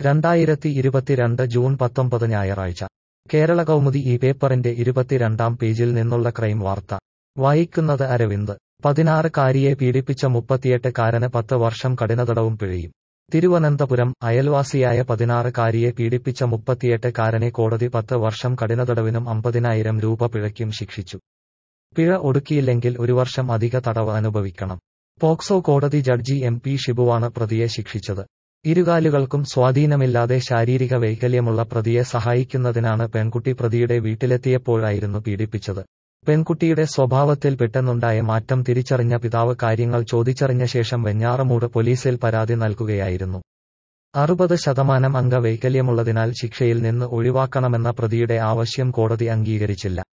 രണ്ടായിരത്തി ഇരുപത്തിരണ്ട് ജൂൺ പത്തൊമ്പത് ഞായറാഴ്ച കേരള കൗമുദി ഈ പേപ്പറിന്റെ ഇരുപത്തിരണ്ടാം പേജിൽ നിന്നുള്ള ക്രൈം വാർത്ത വായിക്കുന്നത് അരവിന്ദ് പതിനാറുകാരിയെ പീഡിപ്പിച്ച മുപ്പത്തിയെട്ടുകാരന് പത്ത് വർഷം കഠിനതടവും പിഴയും തിരുവനന്തപുരം അയൽവാസിയായ പതിനാറുകാരിയെ പീഡിപ്പിച്ച മുപ്പത്തിയെട്ടുകാരനെ കോടതി പത്ത് വർഷം കഠിനതടവിനും അമ്പതിനായിരം രൂപ പിഴയ്ക്കും ശിക്ഷിച്ചു പിഴ ഒടുക്കിയില്ലെങ്കിൽ ഒരു വർഷം അധിക തടവ് അനുഭവിക്കണം പോക്സോ കോടതി ജഡ്ജി എം പി ഷിബുവാണ് പ്രതിയെ ശിക്ഷിച്ചത് ഇരുകാലുകൾക്കും സ്വാധീനമില്ലാതെ ശാരീരിക വൈകല്യമുള്ള പ്രതിയെ സഹായിക്കുന്നതിനാണ് പെൺകുട്ടി പ്രതിയുടെ വീട്ടിലെത്തിയപ്പോഴായിരുന്നു പീഡിപ്പിച്ചത് പെൺകുട്ടിയുടെ സ്വഭാവത്തിൽ പെട്ടെന്നുണ്ടായ മാറ്റം തിരിച്ചറിഞ്ഞ പിതാവ് കാര്യങ്ങൾ ചോദിച്ചറിഞ്ഞ ശേഷം വെഞ്ഞാറമൂട് പോലീസിൽ പരാതി നൽകുകയായിരുന്നു അറുപത് ശതമാനം അംഗവൈകല്യമുള്ളതിനാൽ ശിക്ഷയിൽ നിന്ന് ഒഴിവാക്കണമെന്ന പ്രതിയുടെ ആവശ്യം കോടതി അംഗീകരിച്ചില്ല